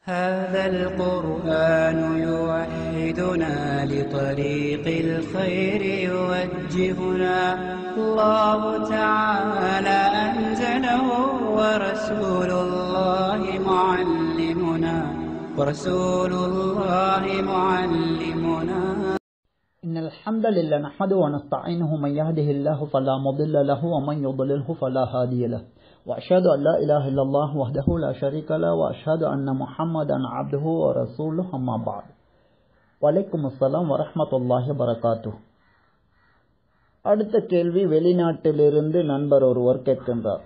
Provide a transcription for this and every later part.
هذا القرآن يوحدنا لطريق الخير يوجهنا الله تعالى أنزله ورسول الله معلمنا ورسول الله معلمنا إن الحمد لله نحمده ونستعينه من يهده الله فلا مضل له ومن يضلله فلا هادي له وأشهد أن لا إله إلا الله وحده لا شريك له وأشهد أن محمدا عبده ورسوله أما بعد وعليكم السلام ورحمة الله وبركاته அடுத்த கேள்வி வெளிநாட்டிலிருந்து நண்பர் ஒருவர் கேட்கின்றார்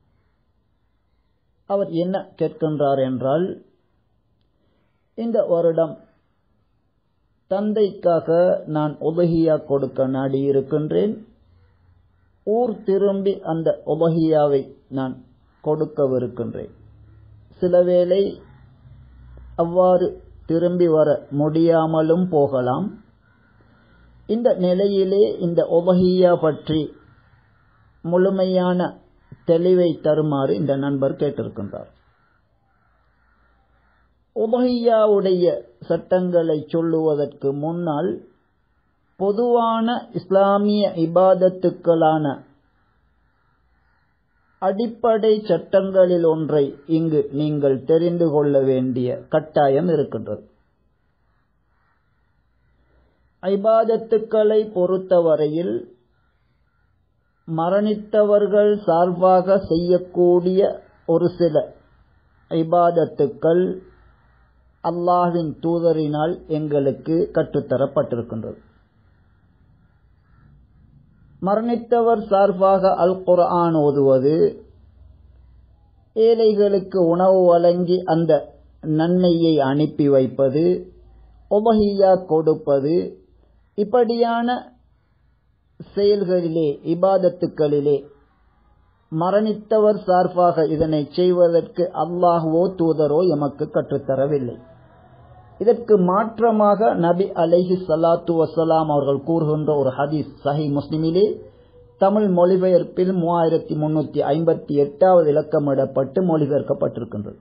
அவர் என்ன கேட்கின்றார் என்றால் இந்த வருடம் தந்தைக்காக நான் உபகியா கொடுக்க நாடி இருக்கின்றேன் ஊர் திரும்பி அந்த உபகியாவை நான் கொடுக்கவிருக்கின்றேன் சில வேளை அவ்வாறு திரும்பி வர முடியாமலும் போகலாம் இந்த நிலையிலே இந்த உபகியா பற்றி முழுமையான தெளிவை தருமாறு இந்த நண்பர் கேட்டிருக்கின்றார் உபஹியாவுடைய சட்டங்களை சொல்லுவதற்கு முன்னால் பொதுவான இஸ்லாமிய இபாதத்துக்களான அடிப்படை சட்டங்களில் ஒன்றை இங்கு நீங்கள் தெரிந்து கொள்ள வேண்டிய கட்டாயம் இருக்கின்றது ஐபாதத்துக்களை பொறுத்தவரையில் மரணித்தவர்கள் சார்பாக செய்யக்கூடிய ஒரு சில ஐபாதத்துக்கள் அல்லாஹின் தூதரினால் எங்களுக்கு கற்றுத்தரப்பட்டிருக்கின்றது மரணித்தவர் சார்பாக அல் குர்ஆன் ஓதுவது ஏழைகளுக்கு உணவு வழங்கி அந்த நன்மையை அனுப்பி வைப்பது உபஹியா கொடுப்பது இப்படியான செயல்களிலே இபாதத்துக்களிலே மரணித்தவர் சார்பாக இதனை செய்வதற்கு அல்லாஹுவோ தூதரோ எமக்கு கற்றுத்தரவில்லை இதற்கு மாற்றமாக நபி அலைஹி சலாத்து வசலாம் அவர்கள் கூறுகின்ற ஒரு ஹதீஸ் சஹி முஸ்லிமிலே தமிழ் மொழிபெயர்ப்பில் மூவாயிரத்தி முன்னூத்தி ஐம்பத்தி எட்டாவது இலக்கமிடப்பட்டு மொழிபெயர்க்கப்பட்டிருக்கின்றது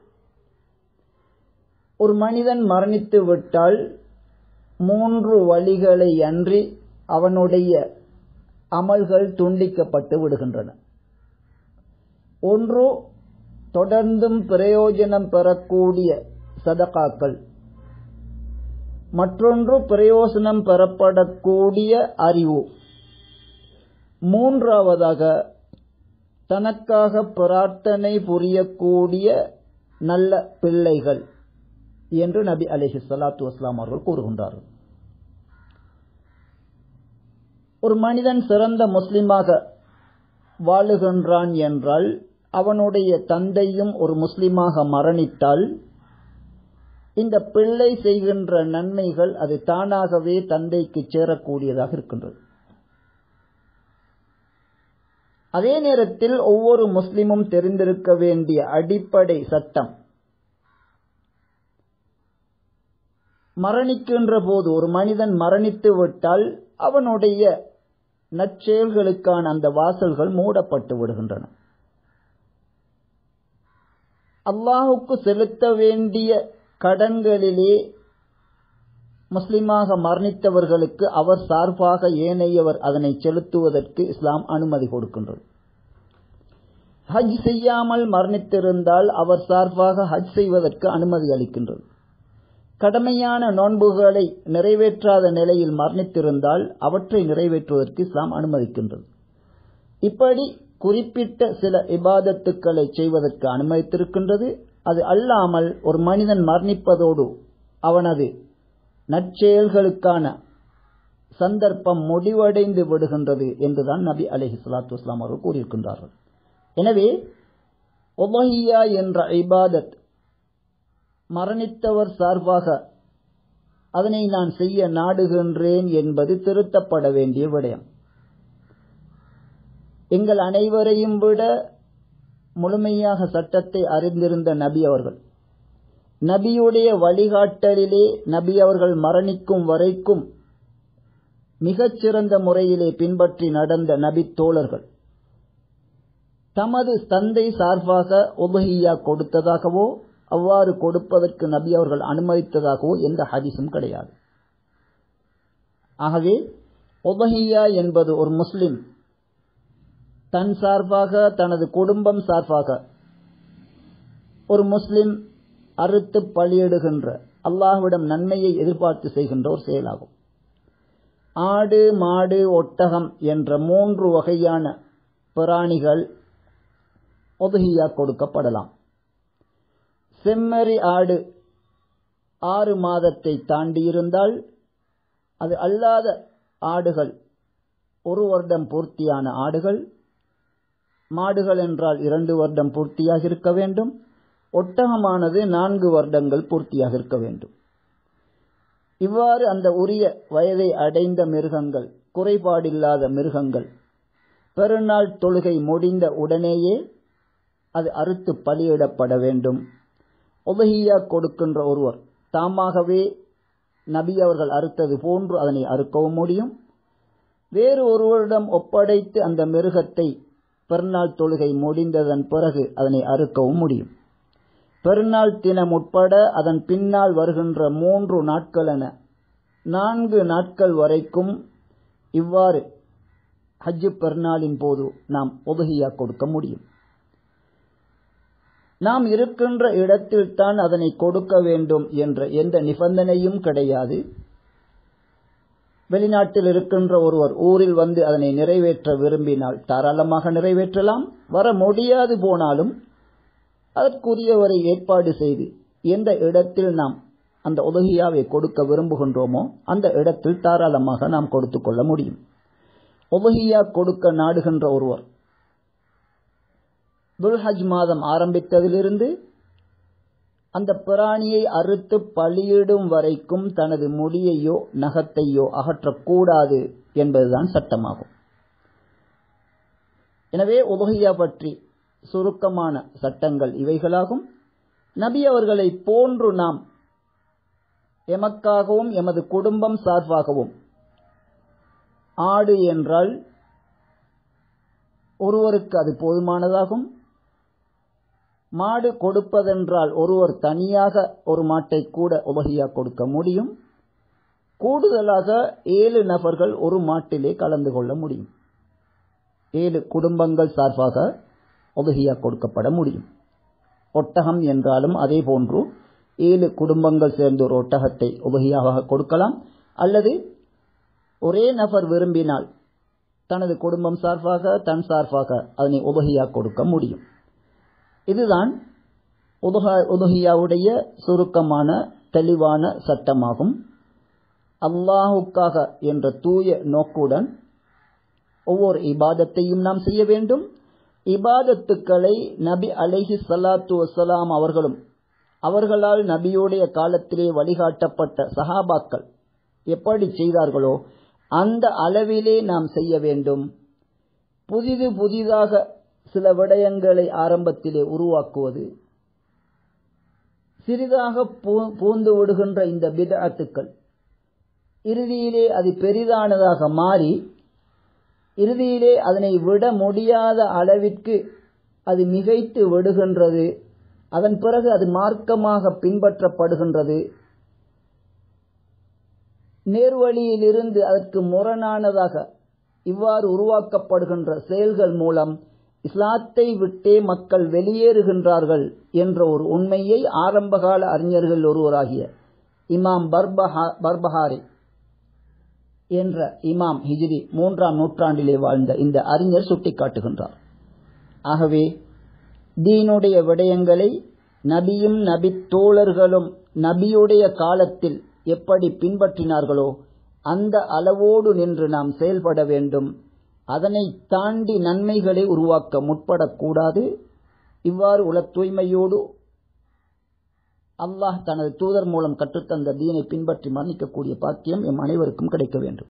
ஒரு மனிதன் மரணித்து விட்டால் மூன்று வழிகளை அன்றி அவனுடைய அமல்கள் துண்டிக்கப்பட்டு விடுகின்றன ஒன்று தொடர்ந்தும் பிரயோஜனம் பெறக்கூடிய சதகாக்கள் மற்றொன்று பிரயோசனம் பெறப்படக்கூடிய அறிவு மூன்றாவதாக தனக்காக பிரார்த்தனை புரியக்கூடிய நல்ல பிள்ளைகள் என்று நபி அலிஹி சலாத்து வஸ்லாம் அவர்கள் கூறுகின்றார்கள் ஒரு மனிதன் சிறந்த முஸ்லிமாக வாழுகின்றான் என்றால் அவனுடைய தந்தையும் ஒரு முஸ்லிமாக மரணித்தால் இந்த பிள்ளை செய்கின்ற நன்மைகள் அது தானாகவே தந்தைக்கு சேரக்கூடியதாக இருக்கின்றது அதே நேரத்தில் ஒவ்வொரு முஸ்லிமும் தெரிந்திருக்க வேண்டிய அடிப்படை சட்டம் மரணிக்கின்ற போது ஒரு மனிதன் மரணித்து விட்டால் அவனுடைய நற்செயல்களுக்கான அந்த வாசல்கள் மூடப்பட்டு விடுகின்றன அல்லாஹுக்கு செலுத்த வேண்டிய கடன்களிலே முஸ்லிமாக மரணித்தவர்களுக்கு அவர் சார்பாக ஏனையவர் அதனை செலுத்துவதற்கு இஸ்லாம் அனுமதி கொடுக்கின்றது ஹஜ் செய்யாமல் மரணித்திருந்தால் அவர் சார்பாக ஹஜ் செய்வதற்கு அனுமதி அளிக்கின்றது கடமையான நோன்புகளை நிறைவேற்றாத நிலையில் மரணித்திருந்தால் அவற்றை நிறைவேற்றுவதற்கு இஸ்லாம் அனுமதிக்கின்றது இப்படி குறிப்பிட்ட சில இபாதத்துக்களை செய்வதற்கு அனுமதித்திருக்கின்றது அது அல்லாமல் ஒரு மனிதன் மரணிப்பதோடு அவனது நற்செயல்களுக்கான சந்தர்ப்பம் முடிவடைந்து விடுகின்றது என்றுதான் நபி அலஹி சலாத்து வஸ்லாம் அவர்கள் கூறியிருக்கின்றார்கள் எனவே ஒபஹியா என்ற இபாதத் மரணித்தவர் சார்பாக அதனை நான் செய்ய நாடுகின்றேன் என்பது திருத்தப்பட வேண்டிய விடயம் எங்கள் அனைவரையும் விட முழுமையாக சட்டத்தை அறிந்திருந்த நபி அவர்கள் நபியுடைய வழிகாட்டலிலே நபி அவர்கள் மரணிக்கும் வரைக்கும் மிகச்சிறந்த முறையிலே பின்பற்றி நடந்த நபி தோழர்கள் தமது தந்தை சார்பாக உபஹியா கொடுத்ததாகவோ அவ்வாறு கொடுப்பதற்கு நபி அவர்கள் அனுமதித்ததாகவோ எந்த ஹதீஸும் கிடையாது ஆகவே ஒபஹியா என்பது ஒரு முஸ்லிம் தன் சார்பாக தனது குடும்பம் சார்பாக ஒரு முஸ்லிம் அறுத்து பலியிடுகின்ற அல்லாஹ்விடம் நன்மையை எதிர்பார்த்து செய்கின்ற ஒரு செயலாகும் ஆடு மாடு ஒட்டகம் என்ற மூன்று வகையான பிராணிகள் ஒதுகியா கொடுக்கப்படலாம் செம்மறி ஆடு ஆறு மாதத்தை தாண்டியிருந்தால் அது அல்லாத ஆடுகள் ஒரு வருடம் பூர்த்தியான ஆடுகள் மாடுகள் என்றால் இரண்டு வருடம் பூர்த்தியாக இருக்க வேண்டும் ஒட்டகமானது நான்கு வருடங்கள் பூர்த்தியாக இருக்க வேண்டும் இவ்வாறு அந்த உரிய வயதை அடைந்த மிருகங்கள் குறைபாடில்லாத மிருகங்கள் பெருநாள் தொழுகை முடிந்த உடனேயே அது அறுத்து பலியிடப்பட வேண்டும் உபகியா கொடுக்கின்ற ஒருவர் தாமாகவே நபி அவர்கள் அறுத்தது போன்று அதனை அறுக்கவும் முடியும் வேறு ஒருவரிடம் ஒப்படைத்து அந்த மிருகத்தை பெருநாள் தொழுகை முடிந்ததன் பிறகு அதனை அறுக்கவும் முடியும் பெருநாள் தினம் உட்பட அதன் பின்னால் வருகின்ற மூன்று நாட்கள் என நான்கு நாட்கள் வரைக்கும் இவ்வாறு ஹஜ்ஜு பெருநாளின் போது நாம் உதகியா கொடுக்க முடியும் நாம் இருக்கின்ற இடத்தில் தான் அதனை கொடுக்க வேண்டும் என்ற எந்த நிபந்தனையும் கிடையாது வெளிநாட்டில் இருக்கின்ற ஒருவர் ஊரில் வந்து அதனை நிறைவேற்ற விரும்பினால் தாராளமாக நிறைவேற்றலாம் வர முடியாது போனாலும் அதற்குரியவரை ஏற்பாடு செய்து எந்த இடத்தில் நாம் அந்த உதகியாவை கொடுக்க விரும்புகின்றோமோ அந்த இடத்தில் தாராளமாக நாம் கொடுத்து கொள்ள முடியும் உதகியா கொடுக்க நாடுகின்ற ஒருவர் துல்ஹஜ் மாதம் ஆரம்பித்ததிலிருந்து அந்த பிராணியை அறுத்து பலியிடும் வரைக்கும் தனது முடியையோ நகத்தையோ அகற்றக்கூடாது என்பதுதான் சட்டமாகும் எனவே உபகையா பற்றி சுருக்கமான சட்டங்கள் இவைகளாகும் நபி அவர்களை போன்று நாம் எமக்காகவும் எமது குடும்பம் சார்பாகவும் ஆடு என்றால் ஒருவருக்கு அது போதுமானதாகும் மாடு கொடுப்பதென்றால் ஒருவர் தனியாக ஒரு மாட்டை கூட உபகியா கொடுக்க முடியும் கூடுதலாக ஏழு நபர்கள் ஒரு மாட்டிலே கலந்து கொள்ள முடியும் ஏழு குடும்பங்கள் சார்பாக உபகியா கொடுக்கப்பட முடியும் ஒட்டகம் என்றாலும் அதே போன்று ஏழு குடும்பங்கள் சேர்ந்து ஒரு ஒட்டகத்தை உபகியாக கொடுக்கலாம் அல்லது ஒரே நபர் விரும்பினால் தனது குடும்பம் சார்பாக தன் சார்பாக அதனை உபகியா கொடுக்க முடியும் இதுதான் உதகியாவுடைய சுருக்கமான தெளிவான சட்டமாகும் அல்லாஹுக்காக என்ற தூய நோக்குடன் ஒவ்வொரு இபாதத்தையும் நாம் செய்ய வேண்டும் இபாதத்துக்களை நபி அலைஹி சலாத்து வசலாம் அவர்களும் அவர்களால் நபியுடைய காலத்திலே வழிகாட்டப்பட்ட சஹாபாக்கள் எப்படி செய்தார்களோ அந்த அளவிலே நாம் செய்ய வேண்டும் புதிது புதிதாக சில விடயங்களை ஆரம்பத்திலே உருவாக்குவது சிறிதாக பூந்து விடுகின்ற இந்த பிதாத்துக்கள் இறுதியிலே அது பெரிதானதாக மாறி இறுதியிலே அதனை விட முடியாத அளவிற்கு அது மிகைத்து விடுகின்றது அதன் பிறகு அது மார்க்கமாக பின்பற்றப்படுகின்றது நேர்வழியிலிருந்து அதற்கு முரணானதாக இவ்வாறு உருவாக்கப்படுகின்ற செயல்கள் மூலம் இஸ்லாத்தை விட்டே மக்கள் வெளியேறுகின்றார்கள் என்ற ஒரு உண்மையை ஆரம்பகால அறிஞர்கள் ஒருவராகிய இமாம் பர்பஹாரி என்ற இமாம் ஹிஜ்ரி மூன்றாம் நூற்றாண்டிலே வாழ்ந்த இந்த அறிஞர் சுட்டிக்காட்டுகின்றார் ஆகவே தீனுடைய விடயங்களை நபியும் நபி தோழர்களும் நபியுடைய காலத்தில் எப்படி பின்பற்றினார்களோ அந்த அளவோடு நின்று நாம் செயல்பட வேண்டும் அதனை தாண்டி நன்மைகளை உருவாக்க முற்படக்கூடாது இவ்வாறு உல தூய்மையோடு அல்லாஹ் தனது தூதர் மூலம் கற்றுத்தந்த தீனை பின்பற்றி மன்னிக்கக்கூடிய பாக்கியம் எம் அனைவருக்கும் கிடைக்க வேண்டும்